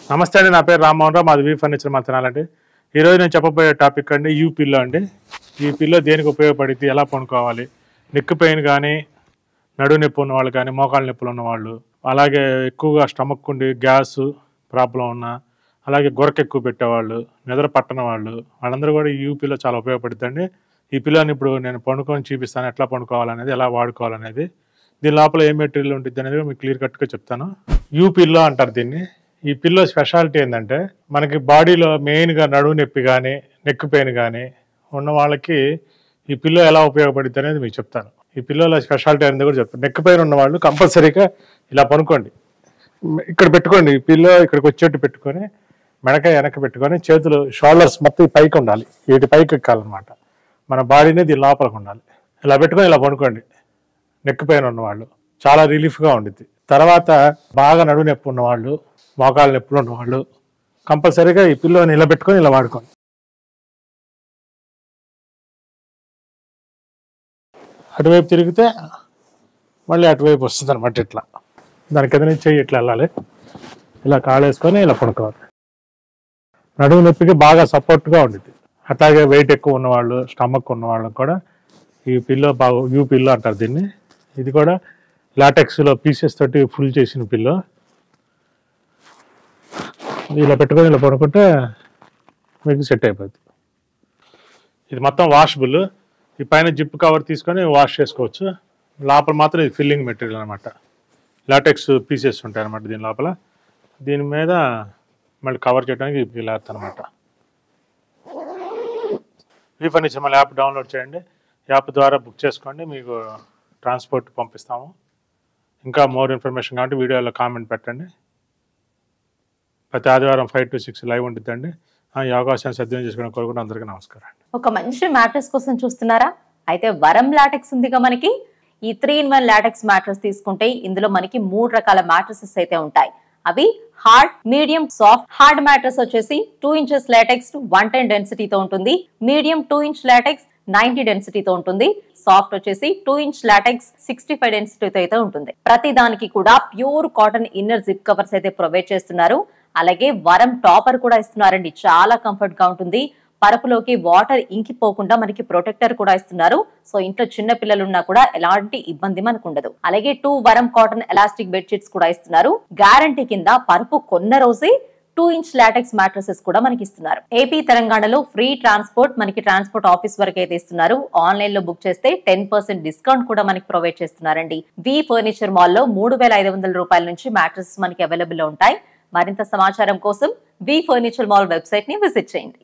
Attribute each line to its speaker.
Speaker 1: నమస్తే అండి నా పేరు రామ్మోహన్ రావు మాది వీ ఫర్నిచర్ మంతనాలండి ఈరోజు నేను చెప్పబోయే టాపిక్ అండి యూ పిల్లో అండి ఈ పిల్లో దేనికి ఉపయోగపడుద్ది ఎలా పనుకోవాలి నెక్ పెయిన్ కానీ నడు నొప్పి ఉన్న వాళ్ళు కానీ మోకాళ్ళ నొప్పులు ఉన్న వాళ్ళు అలాగే ఎక్కువగా స్టమక్ ఉండి గ్యాస్ ప్రాబ్లం ఉన్న అలాగే గొరక ఎక్కువ పెట్టేవాళ్ళు నిద్ర పట్టని వాళ్ళు వాళ్ళందరూ కూడా ఈ యూ పిల్లో చాలా ఉపయోగపడుతుందండి ఈ పిల్లని ఇప్పుడు నేను పండుకొని చూపిస్తాను ఎట్లా పండుకోవాలనేది ఎలా వాడుకోవాలనేది దీని లోపల ఏ మెటీరియల్ ఉంటుంది అనేది మీకు క్లియర్ కట్గా చెప్తాను యూ పిల్లో అంటారు దీన్ని ఈ పిల్లో స్పెషాలిటీ ఏంటంటే మనకి బాడీలో మెయిన్గా నడువు నొప్పి కానీ నెక్ పెయిన్ కానీ ఉన్న వాళ్ళకి ఈ పిల్లో ఎలా ఉపయోగపడుతుంది అనేది మీకు చెప్తాను ఈ పిల్లోల స్పెషాలిటీ అనేది కూడా చెప్తాను నెక్ పెయిన్ ఉన్న వాళ్ళు కంపల్సరీగా ఇలా పనుకోండి ఇక్కడ పెట్టుకోండి ఈ పిల్లో ఇక్కడికి వచ్చేట్టు పెట్టుకొని మెడకాయ వెనక్కి పెట్టుకొని చేతులు షోల్డర్స్ మొత్తం ఈ పైకి ఉండాలి వీటి పైకి ఎక్కాలన్నమాట మన బాడీనే దీని లోపలికి ఉండాలి ఇలా పెట్టుకొని ఇలా పనుకోండి నెక్ పెయిన్ ఉన్నవాళ్ళు చాలా రిలీఫ్గా ఉండిద్ది తర్వాత బాగా నడువు నొప్పి ఉన్నవాళ్ళు మోకాళ్ళ నొప్పులు ఉన్నవాళ్ళు కంపల్సరీగా ఈ పిల్లో నిలబెట్టుకొని ఇలా వాడుకోండి అటువైపు తిరిగితే మళ్ళీ అటువైపు వస్తుంది అనమాట ఇట్లా దాని కింద నుంచి చెయ్యి ఇట్లా వెళ్ళాలి ఇలా కాళేసుకొని ఇలా పడుకోవాలి నడుము నొప్పికి బాగా సపోర్ట్గా ఉండిద్ది అట్లాగే వెయిట్ ఎక్కువ ఉన్నవాళ్ళు స్టమక్ ఉన్న వాళ్ళకి కూడా ఈ పిల్లో బాగా యూ పిల్లో అంటారు దీన్ని ఇది కూడా లాటెక్స్లో పీసెస్ తోటి ఫుల్ చేసిన పిల్లో ఇలా పెట్టుకొని ఇలా పడుకుంటే మీకు సెట్ అయిపోద్ది ఇది మొత్తం వాషబుల్ ఈ పైన జిప్ కవర్ తీసుకొని వాష్ చేసుకోవచ్చు లోపల మాత్రం ఇది ఫిల్లింగ్ మెటీరియల్ అనమాట లాటెక్స్ పీసెస్ ఉంటాయి అనమాట దీని లోపల దీని మీద మళ్ళీ కవర్ చేయడానికి ఇలా అనమాట ఈ ఫర్నిచర్ మళ్ళీ యాప్ డౌన్లోడ్ చేయండి యాప్ ద్వారా బుక్ చేసుకోండి మీకు ట్రాన్స్పోర్ట్ పంపిస్తాము ఇంకా మోర్ ఇన్ఫర్మేషన్ కాబట్టి వీడియోలో కామెంట్ పెట్టండి ప్రతి ఆదివారం ఫైవ్ టు సిక్స్ లైవ్ ఉంటుందండి ఆ, ఈ అవకాశాన్ని సద్వినియోగం చేసుకోవడం కోరుకుంటే అందరికీ నమస్కారం
Speaker 2: ఒక మంచి మ్యాట్రెస్ కోసం చూస్తున్నారా అయితే వరం లాటెక్స్ ఉందిగా మనకి ఈ three in one latex mattress తీసుకుంటే ఇందులో మనకి మూడు రకాల మ్యాట్రసెస్ అయితే ఉంటాయి అవి hard medium soft hard mattress వచ్చేసి two inches latex one ten డెన్సిటీతో ఉంటుంది medium two inch latex ninety డెన్సిటీతో ఉంటుంది సాఫ్ట్ వచ్చేసి two inch latex sixty five డెన్సిటీతో అయితే ఉంటుంది ప్రతి దానికి కూడా pure cotton inner zip covers అయితే ప్రొవైడ్ చేస్తున్నారు అలాగే వరం టాపర్ కూడా ఇస్తున్నారండి చాలా కంఫర్ట్ గా ఉంటుంది పరపులోకి వాటర్ ఇంకిపోకుండా మనకి ప్రొటెక్టర్ కూడా ఇస్తున్నారు సో ఇంట్లో చిన్న పిల్లలు ఉన్నా కూడా ఎలాంటి ఇబ్బంది మనకు ఉండదు అలాగే టూ వరం కాటన్ ఎలాస్టిక్ బెడ్షీట్స్ కూడా ఇస్తున్నారు గ్యారంటీ కింద పరుపు కొన్న రోజే టూ ఇంచ్ లాటెక్స్ మ్యాట్రసెస్ కూడా మనకి ఇస్తున్నారు ఏపీ తెలంగాణలో ఫ్రీ ట్రాన్స్పోర్ట్ మనకి ట్రాన్స్పోర్ట్ ఆఫీస్ వరకు అయితే ఇస్తున్నారు ఆన్లైన్ లో బుక్ చేస్తే టెన్ పర్సెంట్ డిస్కౌంట్ కూడా మనకి ప్రొవైడ్ చేస్తున్నారండి వి ఫర్నిచర్ మాల్ లో మూడు వేల ఐదు వందల రూపాయల నుంచి మ్యాట్రసెస్ మనకి అవైలబుల్ లో ఉంటాయి మరింత సమాచారం కోసం వి ఫర్నిచర్ మాల్ వెబ్సైట్ ని విజిట్ చేయండి